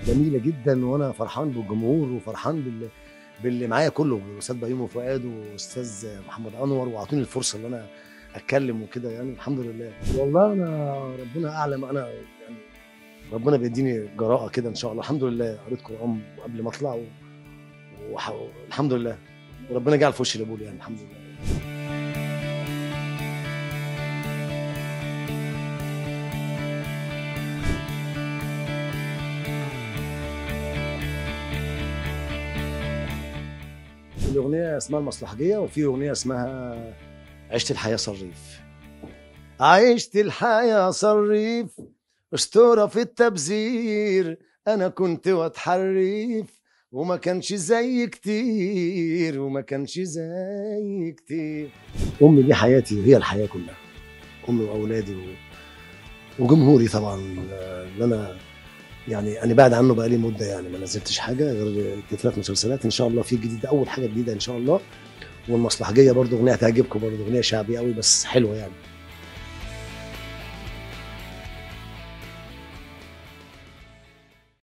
جميله جدا وانا فرحان بالجمهور وفرحان بال باللي معايا كله الاستاذ بيومي فؤاد واستاذ محمد انور واعطوني الفرصه ان انا اتكلم وكده يعني الحمد لله والله انا ربنا اعلم انا يعني ربنا بيديني جراءه كده ان شاء الله الحمد لله قريت قران قبل ما اطلع و... وح... الحمد لله وربنا جعل في وشي اللي بقول يعني الحمد لله الأغنية اسمها المصلحجية وفي أغنية اسمها عشت الحياة صريف عشت الحياة صريف أسطورة في التبذير أنا كنت واتحريف وما كانش زي كتير وما كانش زي كتير أمي دي حياتي وهي الحياة كلها أمي وأولادي و... وجمهوري طبعا اللي أنا يعني انا بعد عنه بقالي مده يعني ما نزلتش حاجه غير ثلاث مسلسلات ان شاء الله في جديد اول حاجه جديده ان شاء الله والمصلحجيه برضه اغنيه هتعجبكم برضه اغنيه شعبيه قوي بس حلوه يعني